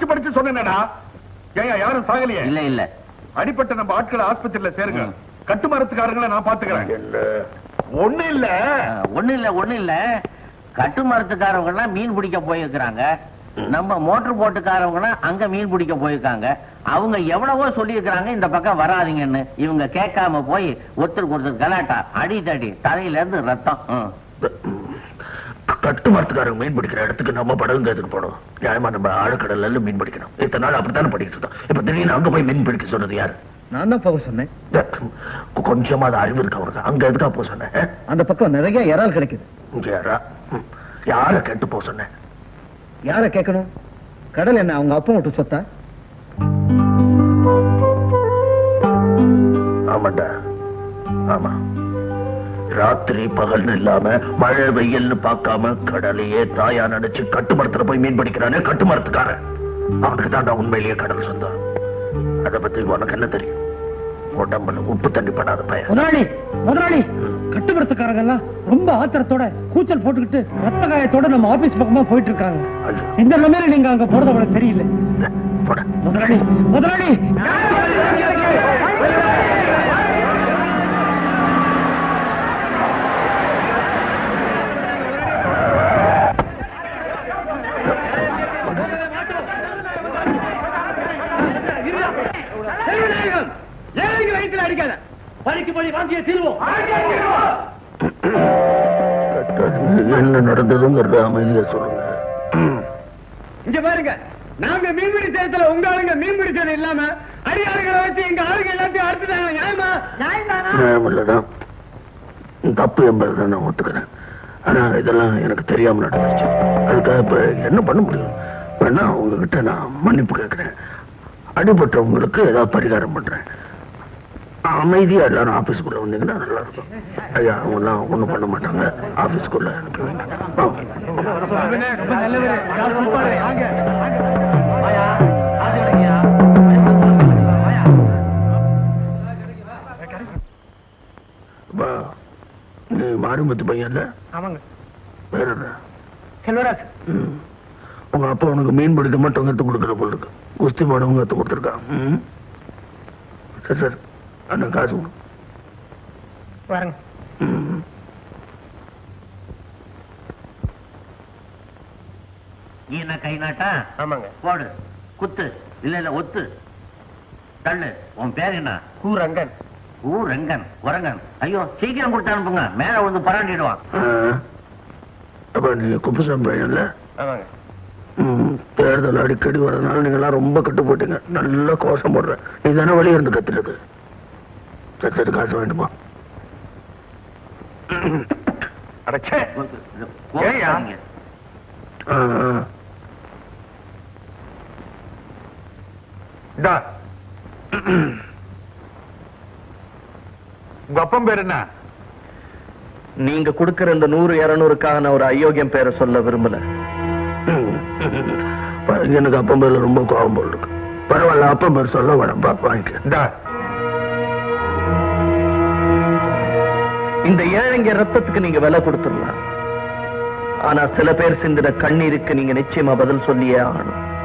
படிச்சு படிச்சு சொன்னேனடா ஏன் யாரும் சாகலையே இல்ல இல்ல அடிப்பட்ட நம்ம ஆட்களை ஆஸ்பத்திரியில சேருங்க கட்டுமரத்துக்காரங்களை நான் பாத்துக்கிறேன் ஒண்ணு இல்ல அஹ், ஒண்ணு இல்ல ஒண்ணு இல்ல கட்டு மரத்துக்காரவங்க எல்லாம் மீன் பிடிக்க போயிருக்கிறாங்க நம்ம மோட்டர் போட்டுக்காரவங்க எல்லாம் அங்க மீன் பிடிக்க போயிருக்காங்க அவங்க எவ்வளவோ சொல்லியிருக்கிறாங்க இந்த பக்கம் வராதீங்கன்னு இவங்க கேட்காம போய் ஒருத்தருக்கு ஒருத்தர் கலாட்டா அடி தடி தலையில இருந்து ரத்தம் ம். கட்டு மரத்துக்காரங்க மீன் பிடிக்கிற இடத்துக்கு நம்ம படகுங்க எதுக்கு போனோம் நியாயமா நம்ம ஆழக்கடல்ல மீன் பிடிக்கணும் இத்தனை நாள் அப்படித்தானே படிக்கிட்டு இருந்தோம் இப்ப திடீர்னு அங்க போய் மீன் பிடிக்க சொன்னது யாரு நான் தான் போக சொன்னேன் கொஞ்சமா அது அறிவு இருக்கு அவருக்கு அங்க எதுக்கா போக சொன்னேன் அந்த பக்கம் நிறைய இறால் கிடைக்குது இங்க யாரா ம். யார கேட்டு போக சொன்னேன் யார கேட்கணும் கடல் என்ன அவங்க அப்பா விட்டு சொத்தா ஆமாண்டா ஆமா ராத்திரி பகல்னு இல்லாம மழை வெயில்னு பார்க்காம கடலையே தாயா நினைச்சு கட்டுமரத்துல போய் மீன் பிடிக்கிறானே கட்டுமரத்துக்காரன் அவனுக்கு தான்டா உண்மையிலேயே கடல் சொந்தம் அத பத்தி உனக்கு என்ன தெரியும் உடம்புல உப்பு தண்ணி படாத பையன் முதலாளி முதலாளி கட்டுமரத்துக்காரங்க எல்லாம் ரொம்ப ஆத்திரத்தோட கூச்சல் போட்டுக்கிட்டு ரத்த காயத்தோட நம்ம ஆபீஸ் பக்கமா போயிட்டு இருக்காங்க ஐயோ, இந்த நிலைமையில நீங்க அங்க போறது அவளுக்கு தெரியல இந்த, போடா முதலாளி முதலாளி ஏழைங்க வயிற்றுல அடிக்காத பழிக்கு பழி வாங்கிய தீர்வோம் என்ன நடந்ததுங்கிறத அமைதியா சொல்லுங்க இங்க பாருங்க நாங்க மீன்பிடி சேலத்துல உங்க ஆளுங்க மீன் பிடிச்சது இல்லாம அடியாளுகளை வச்சு எங்க ஆளுங்க எல்லாத்தையும் அறுத்துட்டாங்க நியாயமா நியாயமில்லதான் தப்பு என்பதை நான் ஒத்துக்கிறேன் ஆனா இதெல்லாம் எனக்கு தெரியாம நடந்துச்சு அதுக்காக இப்ப என்ன பண்ண முடியும் வேணா உங்ககிட்ட நான் மன்னிப்பு கேட்கிறேன் அடிபட்டவங்களுக்கு ஏதாவது பரிகாரம் பண்றேன் அமைதியா எல்லாரும் ஆபீஸ்க்குள்ள வந்தீங்கன்னா நல்லா இருக்கும் ஐயா அவங்க எல்லாம் ஒண்ணும் பண்ண மாட்டாங்க ஆபீஸ்க்குள்ள அனுப்பி வைங்க வாங்க. வா. நீ மாரிமுத்து பையன் இல்ல ஆமாங்க வேற என்ன செல்வராஜ் ம். உங்க அப்பா உனக்கு மீன் பிடிக்க மட்டும் கத்து கொடுக்குற போல இருக்கு குஸ்தி பாடவும் கத்து கொடுத்துருக்கான் ம். சரி சரி அண்ணன் காசு கொடு. வரங்க ம். நீ என்ன கை நாட்டா ஆமாங்க போடு குத்து இல்ல இல்ல ஒத்து தள்ளு உன் பேர் என்ன கூரங்கன் ஊ ரெங்கன் உரங்கன் ஐயோ சீக்கிரம் கொடுத்து அனுப்புங்க மேல விழுந்து பராண்டிடுவான் ஆ. அப்ப நீங்க குப்புசாமி பையன் இல்ல ஆமாங்க ம். தேர்தல் அடிக்கடி வரதுனால நீங்க எல்லாம் ரொம்ப கட்டு போட்டீங்க நல்லா கோஷம் போடுற நீ தானே வெளியே இருந்து கத்துறது சரி சரி காசு வேண்டுமா அடச்சே ஏய்யா? ஆ, ஆ. இந்தா. உங்க அப்பன் பேர் என்ன நீங்க கொடுக்கிற இந்த நூறு இருநூறுக்காக நான் ஒரு அயோக்கியம் பேரை சொல்ல விரும்பல எனக்கு அப்பன் பேர்ல ரொம்ப கோபம் போல் இருக்கு பரவாயில்ல அப்பன் பேர் சொல்ல வேணாம் பா வாங்கிக்க இந்தா. இந்த ஏழைங்க ரத்தத்துக்கு நீங்க விலை கொடுத்துடலாம் ஆனா சில பேர் சிந்தின கண்ணீருக்கு நீங்க நிச்சயமா பதில் சொல்லியே ஆகணும்